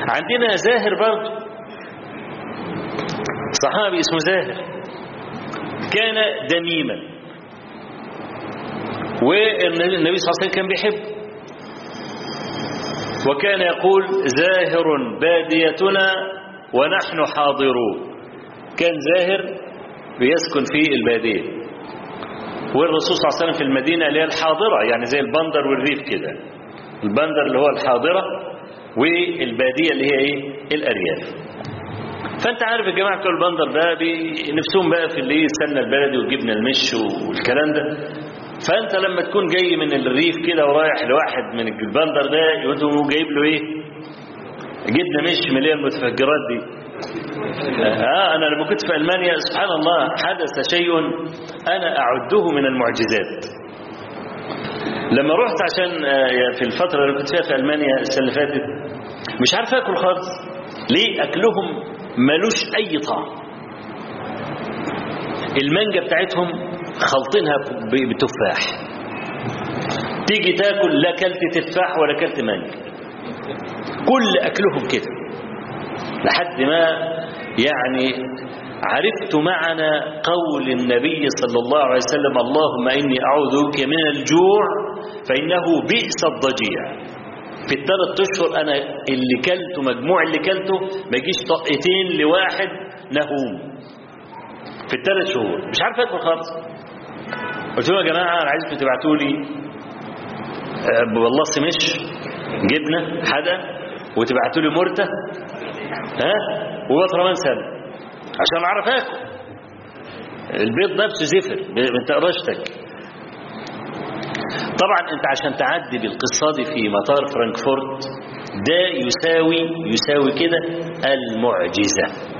عندنا زاهر برضه صحابي اسمه زاهر كان دميما والنبي صلى الله عليه وسلم كان بيحبه وكان يقول زاهر باديتنا ونحن حاضرون كان زاهر بيسكن في البادية والرسول صلى الله عليه وسلم في المدينة اللي هي الحاضرة يعني زي البندر والريف كده البندر اللي هو الحاضرة والبادية اللي هي ايه الأرياف فانت عارف يا جماعة بتوع البندر ده نفسهم بقى في اللي ايه السمنة البلدي والجبنة المش والكلام ده فانت لما تكون جاي من الريف كده ورايح لواحد من البندر ده يقول جايب له ايه جبنة مش من اللي هي المتفجرات دي آه أنا لما كنت في ألمانيا سبحان الله حدث شيء أنا أعده من المعجزات لما رحت عشان في الفترة اللي كنت فيها في ألمانيا السنة اللي فاتت مش عارف أكل خالص ليه أكلهم ملوش أي طعم المانجا بتاعتهم خلطينها بتفاح تيجي تاكل لا كلت تفاح ولا كلت مانجا كل أكلهم كده لحد ما يعني عرفت معنى قول النبي صلى الله عليه وسلم اللهم إني أعوذ بك من الجوع فإنه بئس الضجيع في الثلاث أشهر أنا اللي كلته مجموع اللي كلته ما يجيش طقتين لواحد نهوم في الثلاث شهور مش عارف اكل خالص قلت لهم يا جماعه انا عايزكم تبعتوا لي والله مش جبنه حدا وتبعتوا لي مرته ها وبطرمان سنه عشان اعرف اكل البيض نفسه زفر انت قرشتك طبعا انت عشان تعدي بالقصه دي في مطار فرانكفورت ده يساوي يساوي كده المعجزه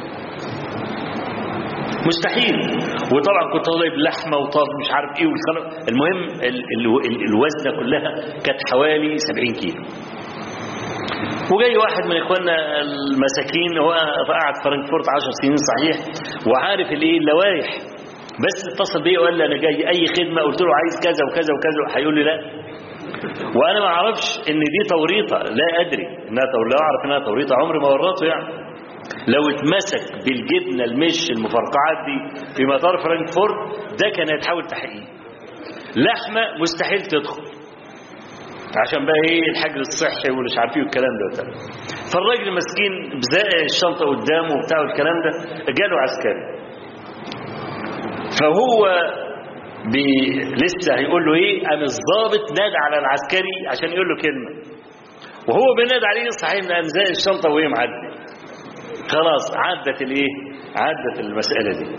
مستحيل وطبعا كنت طالب لحمه وطالب مش عارف ايه والكلام المهم ال ال ال الوزنه كلها كانت حوالي 70 كيلو وجاي واحد من اخواننا المساكين هو قاعد في فرانكفورت 10 سنين صحيح وعارف الايه اللوائح بس اتصل بيا وقال لي انا جاي اي خدمه قلت له عايز كذا وكذا وكذا هيقول لي لا وانا ما اعرفش ان دي توريطه لا ادري انها توريطه لا اعرف انها توريطه عمري ما ورطته يعني لو اتمسك بالجبنه المش المفرقعات دي في مطار فرانكفورت ده كان هيتحول تحقيق لحمه مستحيل تدخل عشان بقى ايه الحجر الصحي والمش عارف ايه والكلام ده وبتاع فالراجل المسكين بزق الشنطه قدامه وبتاع والكلام ده جاله عسكري فهو بي لسه هيقول له ايه قام الضابط نادى على العسكري عشان يقول له كلمه وهو بينادى عليه صحيح قام زق الشنطه وهي معدي خلاص عدت الايه عدت المسألة دي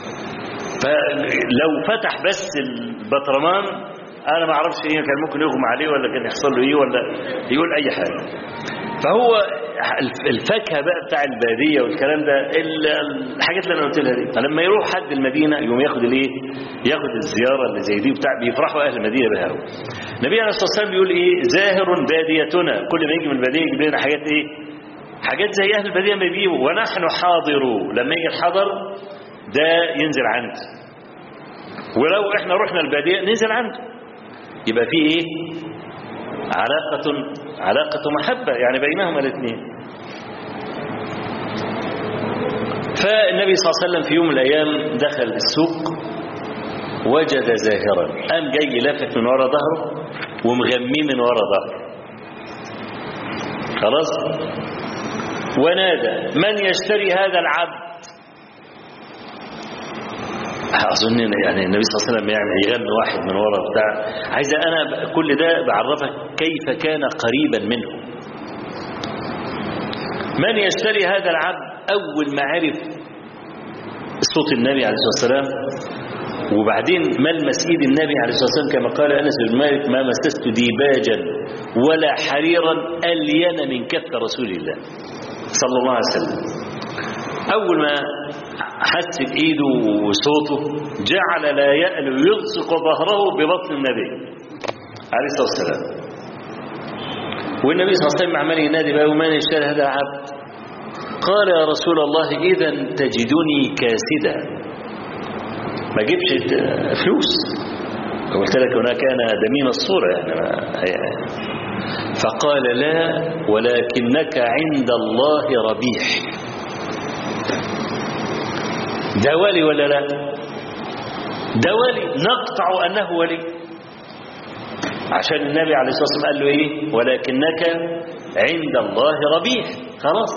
فلو فتح بس البطرمان انا ما اعرفش ايه كان ممكن يغمى عليه ولا كان يحصل له ايه ولا يقول اي حاجة فهو الفاكهة بقى بتاع البادية والكلام ده الحاجات اللي انا قلت لها دي فلما يروح حد المدينة يقوم ياخد الايه ياخد الزيارة اللي زي دي بتاع بيفرحوا اهل المدينة بها النبي عليه الصلاة والسلام بيقول ايه زاهر باديتنا كل ما يجي من البادية يجيب لنا حاجات ايه حاجات زي أهل البادية ما بيجيبوا ونحن حاضروا لما يجي الحضر ده ينزل عنده ولو احنا رحنا البادية ننزل عنده يبقى في ايه علاقة علاقة محبة يعني بينهما الاثنين فالنبي صلى الله عليه وسلم في يوم من الأيام دخل السوق وجد زاهرا قام جاي لافت من ورا ظهره ومغميه من ورا ظهره خلاص ونادى من يشتري هذا العبد أظن يعني النبي صلى الله عليه وسلم يعني يغني واحد من ورا بتاع عايز أنا كل ده بعرفك كيف كان قريبا منه من يشتري هذا العبد أول ما عرف صوت النبي عليه الصلاة والسلام وبعدين ملمس ايد النبي عليه الصلاه والسلام كما قال انس بن مالك ما مسست ديباجا ولا حريرا الين من كف رسول الله صلى الله عليه وسلم أول ما حس بإيده وصوته جعل لا يألو يلصق ظهره ببطن النبي عليه الصلاة والسلام والنبي صلى الله عليه وسلم عمال ينادي بقى ومن يشتري هذا العبد قال يا رسول الله إذا تجدني كاسدا ما جيبش فلوس قلت لك هنا كان دمين الصورة يعني فقال لا ولكنك عند الله ربيح ده ولي ولا لا ده ولي نقطع أنه ولي عشان النبي عليه الصلاة والسلام قال له إيه ولكنك عند الله ربيح خلاص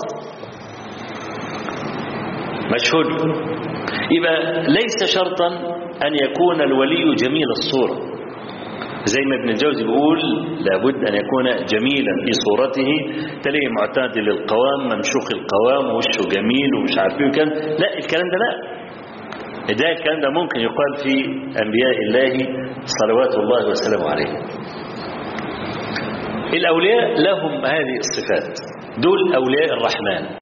مشهود يبقى ليس شرطا أن يكون الولي جميل الصورة زي ما ابن الجوزي بيقول لابد أن يكون جميلا في صورته تلاقيه معتاد للقوام ممشوخ القوام ووشه جميل ومش عارف ايه وكان لا الكلام ده لا ده الكلام ده ممكن يقال في أنبياء الله صلوات الله وسلامه عليه الأولياء لهم هذه الصفات دول أولياء الرحمن